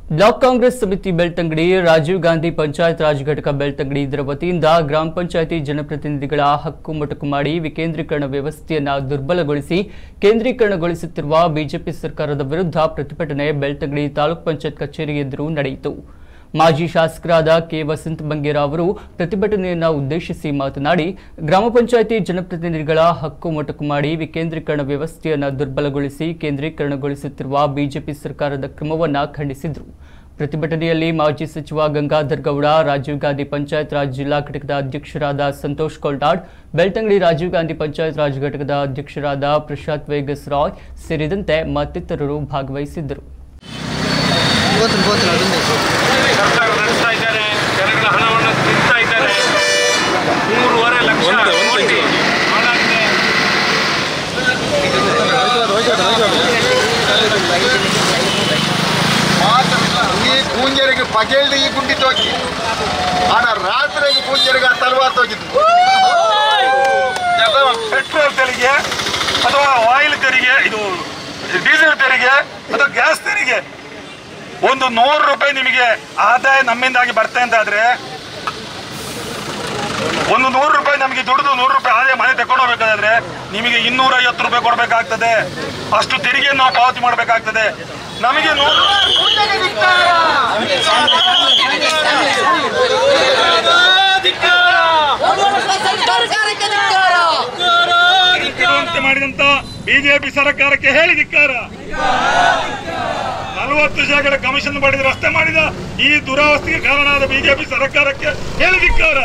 block Congress ಸಮಿತಿ ಬೆಳ್ತಂಗಡಿ ರಾಜೀವ್ ಗಾಂಧಿ ಪಂಚಾಯತ್ ರಾಜ್ ಘಟಕ ಬೆಳ್ತಂಗಡಿ ಇದರ ವತಿಯಿಂದ ಗ್ರಾಮ ಪಂಚಾಯತಿ ಜನಪ್ರತಿನಿಧಿಗಳ ಹಕ್ಕು ಮೊಟಕು ಮಾಡಿ ವಿಕೇಂದ್ರೀಕರಣ ವ್ಯವಸ್ಥೆಯನ್ನ ದುರ್ಬಲಗೊಳಿಸಿ ಕೇಂದ್ರೀಕರಣಗೊಳಿಸುತ್ತಿರುವ ಬಿಜೆಪಿ ಸರ್ಕಾರದ ವಿರುದ್ಧ ಪ್ರತಿಭಟನೆ ಬೆಳ್ತಂಗಡಿ ತಾಲೂಕ್ ಪಂಚಾಯತ್ ಕಚೇರಿ ಎದುರು ನಡೆಯಿತು ಮಾಜಿ ಶಾಸಕರಾದ ಕೆ ವಸಂತ ಬಂಗೇರ ಅವರು ಪ್ರತಿಭಟನೆಯನ್ನ ಉದ್ದೇಶಿಸಿ ಮಾತನಾಡಿ ಗ್ರಾಮ ಪಂಚಾಯಿತಿ ಜನಪ್ರತಿನಿಧಿಗಳ ಹಕ್ಕು ಮೊಟಕು ಮಾಡಿ ವಿಕೇಂದ್ರೀಕರಣ ವ್ಯವಸ್ಥೆಯನ್ನು ದುರ್ಬಲಗೊಳಿಸಿ ಕೇಂದ್ರೀಕರಣಗೊಳಿಸುತ್ತಿರುವ ಬಿಜೆಪಿ ಸರ್ಕಾರದ ಕ್ರಮವನ್ನ ಖಂಡಿಸಿದರು ಪ್ರತಿಭಟನೆಯಲ್ಲಿ ಮಾಜಿ ಸಚಿವ ಗಂಗಾಧರ್ ಗೌಡ ರಾಜೀವ್ ಗಾಂಧಿ ಪಂಚಾಯತ್ ರಾಜ್ ಜಿಲ್ಲಾ ಘಟಕದ ಅಧ್ಯಕ್ಷರಾದ ಸಂತೋಷ್ ಕೋಲ್ಟಾಡ್ ಬೆಳ್ತಂಗಡಿ ರಾಜೀವ್ ಗಾಂಧಿ ಪಂಚಾಯತ್ ರಾಜ್ ಘಟಕದ ಅಧ್ಯಕ್ಷರಾದ ಪ್ರಶಾಂತ್ ವೇಗಸ್ ರಾಯ್ ಸೇರಿದಂತೆ ಮತ್ತಿತರರು ಭಾಗವಹಿಸಿದ್ದರು ಗೋತ್ರ ಗೋತ್ರ ಅದೊಂದೇ ಸರ್ಕಾರ ನಡೆಸ್ತಾ ಇದ್ದಾರೆ ಜನಗಳ ಹಣವನ್ನು ತಿಂತಾ ಇದ್ದಾರೆ ಮೂರುವರೆ ಲಕ್ಷ ಕೋಟಿ ಹಾಳಾಗಿದೆ ಈ ಕೂಂಜರಿಗೆ ಪಗೇಳ್ದು ಈ ಗುಂಡಿ ತೋಗಿ ಆನ ರಾತ್ರಿಗೆ ಕೂಂಜರಿಗೆ ಆ ತಲವಾರ್ ತೋಗಿದ್ದು ಅಥವಾ ಪೆಟ್ರೋಲ್ ತೆರಿಗೆ ಅಥವಾ ಆಯಿಲ್ ತೆರಿಗೆ ಇದು ಡೀಸೆಲ್ ತೆರಿಗೆ ಅಥವಾ ಗ್ಯಾಸ್ ತೆರಿಗೆ ಒಂದು ನೂರು ರೂಪಾಯಿ ನಿಮಗೆ ಆದಾಯ ನಮ್ಮಿಂದಾಗಿ ಬರ್ತಾ ಅಂತ ಆದ್ರೆ ಒಂದು ನೂರು ರೂಪಾಯಿ ನಮಗೆ ದುಡಿದು ನೂರು ರೂಪಾಯಿ ಆದಾಯ ಮನೆ ತಗೊಂಡು ಹೋಗ್ಬೇಕಾದ್ರೆ ನಿಮಗೆ ಇನ್ನೂರ ಐವತ್ತು ರೂಪಾಯಿ ಕೊಡಬೇಕಾಗ್ತದೆ ಅಷ್ಟು ತೆರಿಗೆಯನ್ನು ನಾವು ಪಾವತಿ ಮಾಡಬೇಕಾಗ್ತದೆ ನಮಗೆ ನೂರು ಸರ್ಕಾರಕ್ಕೆ ಧಿಕ್ಕಾರ ಇಡುವಂತೆ ಮಾಡಿದಂತ ಬಿಜೆಪಿ ಸರ್ಕಾರಕ್ಕೆ ಹೇಳಿ ಧಿಕ್ಕಾರ ನಲವತ್ತು ಶೇಕಡ ಕಮಿಷನ್ ಪಡೆದು ರಸ್ತೆ ಮಾಡಿದ ಈ ದುರಾವಸ್ಥೆಗೆ ಕಾರಣವಾದ ಬಿಜೆಪಿ ಸರ್ಕಾರಕ್ಕೆ ಹೇಳಿ ಧಿಕ್ಕಾರ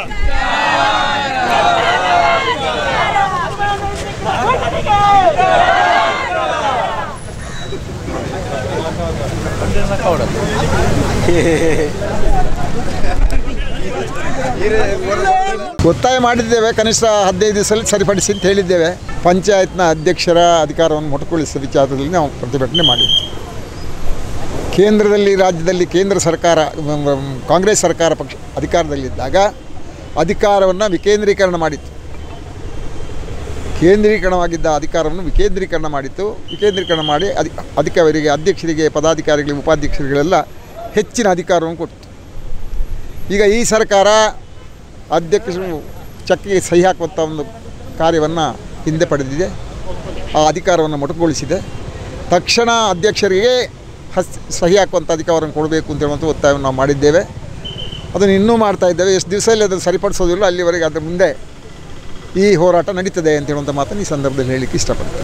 ಒತ್ತಾಯ ಮಾಡಿದ್ದೇವೆ ಕನಿಷ್ಠ ಹದಿನೈದು ದಿವಸದಲ್ಲಿ ಸರಿಪಡಿಸಿ ಅಂತ ಹೇಳಿದ್ದೇವೆ ಪಂಚಾಯತ್ನ ಅಧ್ಯಕ್ಷರ ಅಧಿಕಾರವನ್ನು ಮೊಟಕುಗೊಳಿಸಿದ ವಿಚಾರದಲ್ಲಿ ನಾವು ಪ್ರತಿಭಟನೆ ಮಾಡಿದ್ವಿ ಕೇಂದ್ರದಲ್ಲಿ ರಾಜ್ಯದಲ್ಲಿ ಕೇಂದ್ರ ಸರ್ಕಾರ ಮ್, ಮ್, ಕಾಂಗ್ರೆಸ್ ಸರ್ಕಾರ ಪಕ್ಷ ಅಧಿಕಾರದಲ್ಲಿದ್ದಾಗ ಅಧಿಕಾರವನ್ನು ವಿಕೇಂದ್ರೀಕರಣ ಮಾಡಿತ್ತು ಕೇಂದ್ರೀಕರಣವಾಗಿದ್ದ ಅಧಿಕಾರವನ್ನು ವಿಕೇಂದ್ರೀಕರಣ ಮಾಡಿತ್ತು ವಿಕೇಂದ್ರೀಕರಣ ಮಾಡಿ ಅಧಿ ಅಧಿಕಾರಿಗೆ ಅಧ್ಯಕ್ಷರಿಗೆ ಪದಾಧಿಕಾರಿಗಳಿಗೆ ಉಪಾಧ್ಯಕ್ಷರಿಗಳೆಲ್ಲ ಹೆಚ್ಚಿನ ಅಧಿಕಾರವನ್ನು ಕೊಟ್ಟಿತು ಈಗ ಈ ಸರ್ಕಾರ ಅಧ್ಯಕ್ಷರು ಚಕ್ಕಿಗೆ ಸಹಿ ಹಾಕುವಂಥ ಒಂದು ಕಾರ್ಯವನ್ನು ಹಿಂದೆ ಪಡೆದಿದೆ ಆ ಅಧಿಕಾರವನ್ನು ಮೊಟಕುಗೊಳಿಸಿದೆ ತಕ್ಷಣ ಅಧ್ಯಕ್ಷರಿಗೆ ಹಸ್ ಸಹಿ ಹಾಕುವಂಥ ಅಧಿಕಾರವನ್ನು ಕೊಡಬೇಕು ಅಂತ ಹೇಳುವಂಥ ಒತ್ತಾಯವನ್ನು ನಾವು ಮಾಡಿದ್ದೇವೆ ಅದನ್ನು ಇನ್ನೂ ಮಾಡ್ತಾ ಇದ್ದೇವೆ ಎಷ್ಟು ದಿವಸದಲ್ಲಿ ಅದನ್ನು ಸರಿಪಡಿಸೋದಿಲ್ಲ ಅಲ್ಲಿವರೆಗೆ ಅದರ ಮುಂದೆ ಈ ಹೋರಾಟ ನಡೀತದೆ ಅಂತ ಹೇಳುವಂಥ ಮಾತನ್ನು ಈ ಸಂದರ್ಭದಲ್ಲಿ ಹೇಳಲಿಕ್ಕೆ ಇಷ್ಟಪಡ್ತೇನೆ